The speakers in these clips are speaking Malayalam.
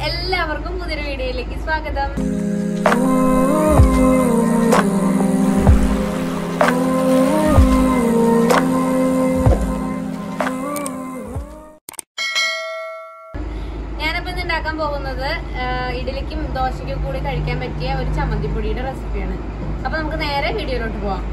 എല്ലാവർക്കും പുതിയൊരു വീഡിയോയിലേക്ക് സ്വാഗതം ഞാനിപ്പോ ഇന്ന് ഉണ്ടാക്കാൻ പോകുന്നത് ആ, ഇഡ്ഡലിക്കും ദോശയ്ക്കും കൂടി കഴിക്കാൻ പറ്റിയ ഒരു ചമ്മന്തിപ്പൊടിയുടെ റെസിപ്പിയാണ് അപ്പൊ നമുക്ക് നേരെ വീഡിയോയിലോട്ട് പോവാം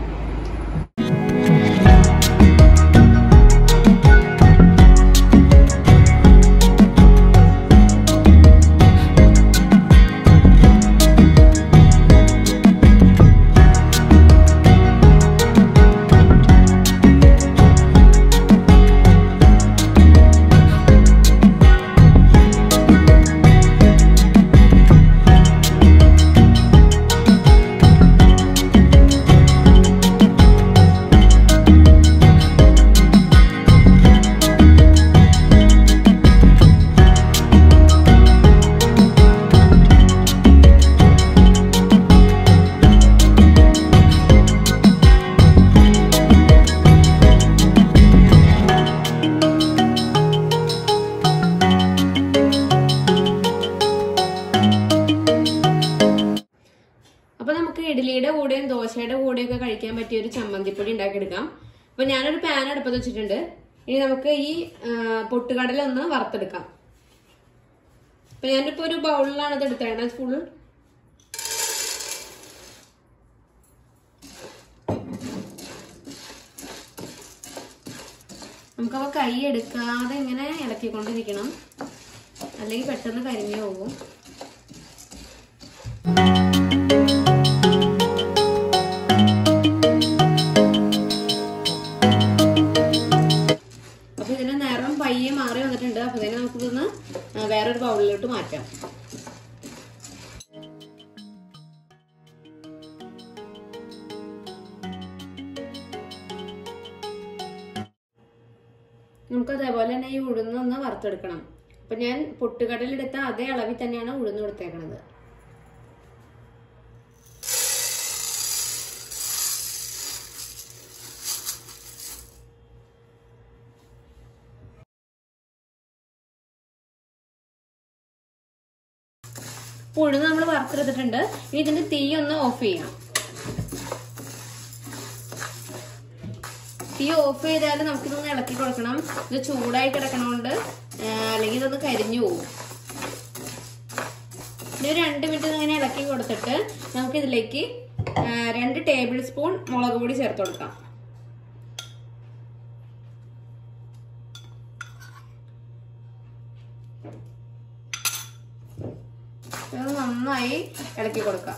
അപ്പൊ നമുക്ക് ഇഡ്ഡലിയുടെ കൂടെയും ദോശയുടെ കൂടെയും ഒക്കെ കഴിക്കാൻ പറ്റിയ ഒരു ചമ്മന്തിപ്പൊടി ഉണ്ടാക്കിയെടുക്കാം അപ്പൊ ഞാനൊരു പാൻ അടുപ്പത്ത് വെച്ചിട്ടുണ്ട് ഇനി നമുക്ക് ഈ ആ, പൊട്ടുകടല ഒന്ന് വറുത്തെടുക്കാം അപ്പൊ ഞാനിപ്പോ ഒരു ബൗളിലാണ് ഇത് എടുത്തേണ്ടത് ഫുൾ നമുക്കപ്പോ കൈ എടുക്കാതെ ഇങ്ങനെ ഇളക്കിക്കൊണ്ടിരിക്കണം അല്ലെങ്കിൽ പെട്ടെന്ന് കരിഞ്ഞു പോകും അപ്പൊ ഇതിന്റെ നിറം പയ്യെ മാറി വന്നിട്ടുണ്ട് അപ്പൊ ഇതിനെ നമുക്കിതൊന്ന് ആ, വേറൊരു ബൗളിലോട്ട് മാറ്റാം നമുക്ക് അതേപോലെ തന്നെ ഈ ഉഴുന്ന് ഒന്ന് വറുത്തെടുക്കണം അപ്പൊ ഞാൻ പൊട്ടുകടലെടുത്ത അതേ അളവിൽ തന്നെയാണ് ഉഴുന്ന് കൊടുത്തേക്കണത് ഇപ്പൊ ഉഴുന്ന് നമ്മൾ വറുത്തെടുത്തിട്ടുണ്ട് ഇനി ഇതിന്റെ തീ ഒന്ന് ഓഫ് ചെയ്യാം തീ ഓഫ് ചെയ്താൽ നമുക്കിതൊന്ന് ഇളക്കി കൊടുക്കണം ഇത് ചൂടായി കിടക്കണോണ്ട് ആ, അല്ലെങ്കിൽ ഇതൊന്ന് കരിഞ്ഞു പോകും ഇനി ഒരു രണ്ട് മിനിറ്റ് ഇങ്ങനെ ഇളക്കി കൊടുത്തിട്ട് നമുക്ക് ഇതിലേക്ക് ആ, രണ്ട് ടേബിൾ സ്പൂൺ മുളക് പൊടി ചേർത്ത് കൊടുക്കാം ഇത് നന്നായി ഇളക്കി കൊടുക്കാം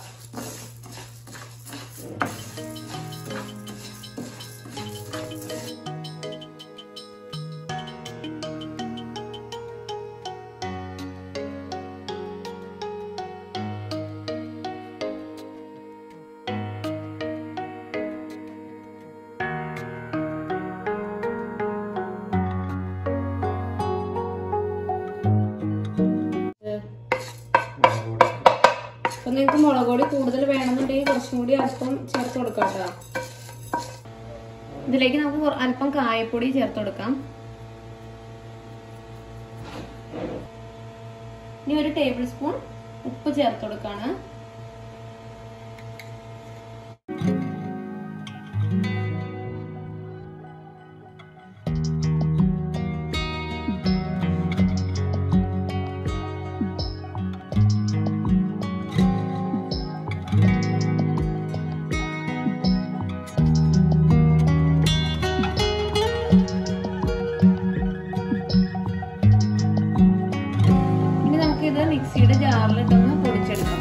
അപ്പൊ നിങ്ങൾക്ക് മുളക് പൊടി കൂടുതൽ വേണമെന്നുണ്ടെങ്കിൽ കുറച്ചും കൂടി അല്പം ചേർത്ത് കൊടുക്കാം കേട്ടോ ഇതിലേക്ക് നമുക്ക് കുറ- അല്പം കായപ്പൊടി ചേർത്ത് കൊടുക്കാം ഇനി ഒരു ടേബിൾ സ്പൂൺ ഉപ്പ് ചേർത്ത് കൊടുക്കാണ് ഇനി നമുക്ക് ഇത് മിക്സിയുടെ ജാറിലിട്ടൊന്ന് പൊടിച്ചെടുക്കാം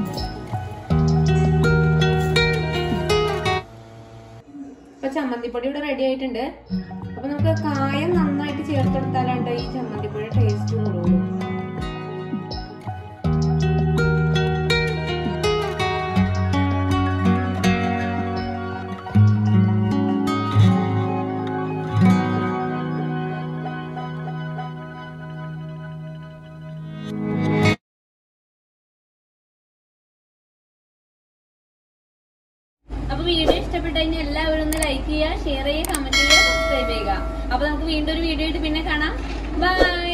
ഇപ്പൊ ചമ്മന്തിപ്പൊടി ഇവിടെ റെഡി ആയിട്ടുണ്ട് അപ്പൊ നമുക്ക് കായം നന്നായിട്ട് ചേർത്തെടുത്താലുണ്ട് ഈ ചമ്മന്തിപ്പൊടി ടേസ്റ്റ് കൂടുള്ളൂ അപ്പൊ വീഡിയോ ഇഷ്ടപ്പെട്ടു കഴിഞ്ഞാൽ എല്ലാവരും ഒന്ന് ലൈക്ക് ചെയ്യുക ഷെയർ ചെയ്യുക കമന്റ് ചെയ്യുക സബ്സ്ക്രൈബ് ചെയ്യുക അപ്പൊ നമുക്ക് വീണ്ടും ഒരു വീഡിയോ ആയിട്ട് പിന്നെ കാണാം ബൈ